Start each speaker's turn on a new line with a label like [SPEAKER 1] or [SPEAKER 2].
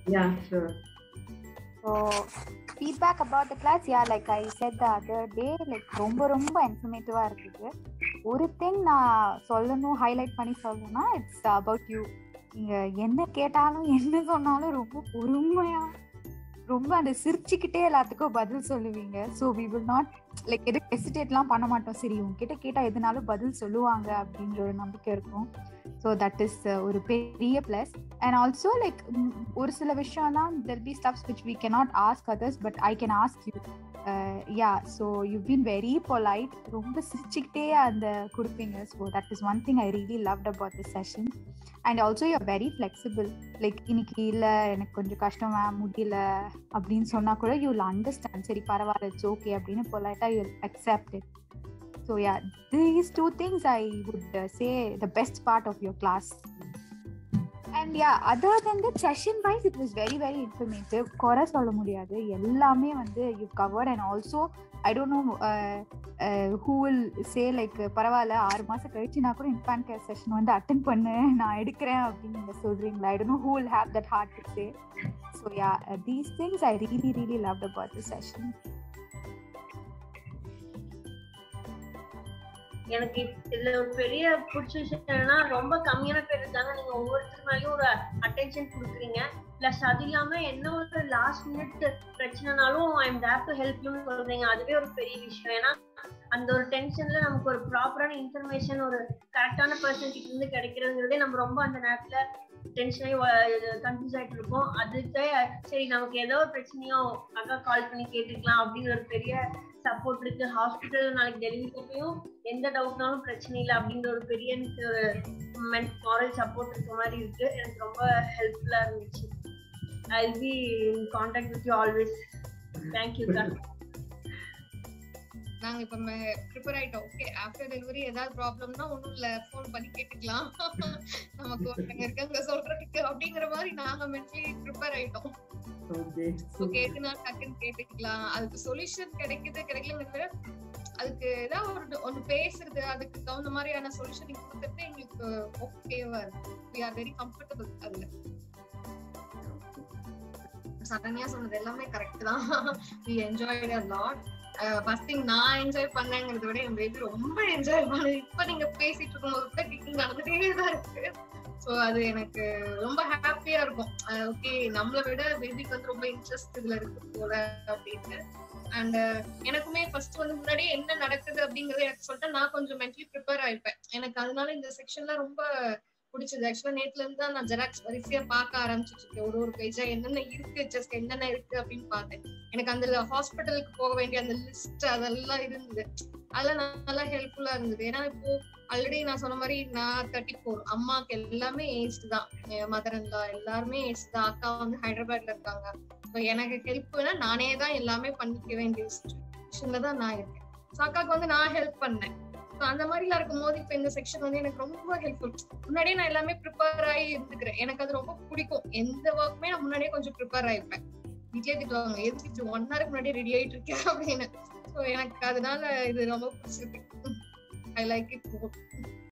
[SPEAKER 1] Yeah, sure.
[SPEAKER 2] So feedback about the class, yeah, like I said the other day, like ரொம்ப ரொம்ப இன்ஃபர்மேட்டிவா இருக்குது ஒரு thing நான் சொல்லணும் ஹைலைட் பண்ணி சொல்லணும்னா இட்ஸ் அபவுட் யூ நீங்க என்ன கேட்டாலும் என்ன சொன்னாலும் ரொம்ப பொறுமையா ரொம்ப அந்த சிரிச்சுக்கிட்டே எல்லாத்துக்கும் பதில் சொல்லுவீங்க so we will not like எது ஹெசிடேட்லாம் பண்ண மாட்டோம் சரி உங்ககிட்ட கேட்டால் எதுனாலும் பதில் சொல்லுவாங்க அப்படின்ற ஒரு நம்பிக்கை இருக்கும் ஸோ தட் இஸ் ஒரு பெரிய ப்ளஸ் அண்ட் ஆல்சோ லைக் ஒரு சில விஷயம்லாம் there be stuffs which we cannot ask others but I can ask you ya so you been very polite ரொம்ப சிரிச்சுக்கிட்டே அந்த கொடுப்பீங்க so that is one thing I really loved about the session and also you very flexible like இன்னைக்கு இல்லை எனக்கு கொஞ்சம் கஷ்டம் முடியல அப்படின்னு சொன்னா கூட யூ வில் அண்டர்ஸ்டாண்ட் சரி பரவாயில்ல இட்ஸ் ஓகே அப்படின்னு பொலைட்டா you accept it so ya these two things I would say the best part of your class and ya other then the session wise it was very very informative குறை சொல்ல முடியாது எல்லாமே வந்து you covered and also I don't know who will say like பரவாயில்ல ஆறு மாசம் கழிச்சு நான் கூட இன்ஃபான் கேர் செஷன் வந்து அட்டன் பண்ணு நான் எடுக்கிறேன் அப்படின்னு நீங்க சொல்றீங்களா I don't know who will have that heart to say so ya these things I really really love about the session
[SPEAKER 3] எனக்கு இதுல ஒரு பெரிய பிடிச்ச விஷயம் என்னன்னா ரொம்ப கம்மியான பேர் இருக்காங்க நீங்க ஒவ்வொருத்தர் மேலயும் ஒரு அட்டென்ஷன் கொடுக்குறீங்க பிளஸ் அது இல்லாம என்ன ஒரு லாஸ்ட் மினிட் பிரச்சனைனாலும் I am there to help யூன்னு சொல்றீங்க அதுவே ஒரு பெரிய விஷயம் ஏன்னா அந்த ஒரு டென்ஷன்ல நமக்கு ஒரு ப்ராப்பரான இன்ஃபர்மேஷன் ஒரு கரெக்டான பர்சன் கிட்ட இருந்து கிடைக்கிறதுங்கிறதே நம்ம ரொம்ப அந்த நேரத்துல டென்ஷன் ஆகி கன்ஃபியூஸ் ஆயிட்டு இருக்கோம் அதுக்கு சரி நமக்கு ஏதோ ஒரு பிரச்சனையோ அக்கா கால் பண்ணி கேட்டுக்கலாம் அப்படிங்கிற ஒரு பெரிய சப்போர்ட் இருக்கு ஹாஸ்பிட்டல் நாளைக்கு டெலிவரிக்கும் எந்த டவுட்னாலும் பிரச்சனை இல்லை அப்படிங்கிற ஒரு பெரிய எனக்கு ஒரு மாரல் சப்போர்ட் இருக்க மாதிரி இருக்கு எனக்கு ரொம்ப ஹெல்ப்ஃபுல்லா இருந்துச்சு I be in contact with you always thank you sir
[SPEAKER 4] நாங்க இப்ப ப்ரிப்பேர் ஆயிட்டோம் ஓகே ஆஃப்டர் டெலிவரி ஏதாவது ப்ராப்ளம்னா ஒண்ணும் இல்ல ஃபோன் பண்ணி கேட்டுக்கலாம் நமக்கு ஒருத்தங்க இருக்காங்க சொல்றதுக்கு அப்படிங்கிற மாதிரி நாங்க மென்டலி ப்ரிப்பேர் ஆயிட்டோம்
[SPEAKER 1] Okay.
[SPEAKER 4] ஓகே எதுனா டக்குன்னு கேட்டுக்கலாம் அதுக்கு சொல்யூஷன் கிடைக்குது கிடைக்கலங்கிறது அதுக்கு ஏதாவது ஒரு ஒன்று பேசுறது அதுக்கு தகுந்த மாதிரியான சொல்யூஷன் நீங்க கொடுக்கறது எங்களுக்கு ஓகேவா இருக்கு வி ஆர் வெரி கம்ஃபர்டபுள் அதுல சரண்யா சொன்னது எல்லாமே கரெக்ட் தான் we enjoyed a lot first thing நான் என்ஜாய் பண்ணேங்கிறத விட என் பேபி ரொம்ப என்ஜாய் பண்ணுது இப்ப நீங்க பேசிட்டு இருக்கும்போது கூட கிக்கிங் நடந்துட்டே தான் இருக்கு ஸோ அது எனக்கு ரொம்ப ஹாப்பியா இருக்கும் ஓகே நம்மளை விட பேபிக்கு வந்து ரொம்ப இன்ட்ரெஸ்ட் இதுல இருக்கு போல அப்படின்னு அண்ட் எனக்குமே ஃபர்ஸ்ட் வந்து முன்னாடியே என்ன நடக்குது அப்படிங்கறத எனக்கு சொல்லிட்டு நான் கொஞ்சம் மென்டலி ப்ரிப்பேர் ஆயிப்பேன் எனக்கு அதனால இந்த செக்ஷன்ல ரொம்ப பிடிச்சது ஆக்சுவலா நேத்துல இருந்து தான் நான் ஜெராக்ஸ் வரிசையா பார்க்க ஆரம்பிச்சிட்டு இருக்கேன் ஒரு ஒரு பேஜா என்னென்ன இருக்கு ஜஸ்ட் என்னென்ன இருக்கு அப்படின்னு பார்த்தேன் எனக்கு அந்த ஹாஸ்பிட்டலுக்கு போக வேண்டிய அந்த லிஸ்ட் அதெல்லாம் இருந்தது அதெல்லாம் நல்லா ஹெல்ப்ஃபுல்லா இருந்தது ஏன்னா இப்போ ஆல்ரெடி நான் சொன்ன மாதிரி நான் தேர்ட்டி ஃபோர் அம்மாக்கு எல்லாமே ஏஜ் தான் மதர் இருந்தா எல்லாருமே ஏஜ் தான் அக்கா வந்து ஹைதராபாத்ல இருக்காங்க ஸோ எனக்கு ஹெல்ப்னா நானே தான் எல்லாமே பண்ணிக்க வேண்டிய சுச்சுவேஷன்ல தான் நான் இருக்கேன் ஸோ அக்காவுக்கு வந்து நான் ஹெல்ப் பண்ணேன் ஸோ அந்த மாதிரிலாம் இருக்கும்போது இப்போ இந்த செக்ஷன் வந்து எனக்கு ரொம்ப ஹெல்ப்ஃபுல் முன்னாடியே நான் எல்லாமே ப்ரிப்பேர் ஆகி இருந்துக்கிறேன் எனக்கு அது ரொம்ப பிடிக்கும் எந்த ஒர்க்குமே நான் முன்னாடியே கொஞ்சம் ப்ரிப்பேர் ஆயிருப்பேன் வீட்லயே திட்டுவாங்க எதுக்கு ஒன் ஹவருக்கு முன்னாடி ரெடி ஆயிட்டு இருக்கேன் அப்படின்னு ஸோ எனக்கு அதனால இது ரொம்ப பிடிச்சிருக்கு ஐ லைக் இட்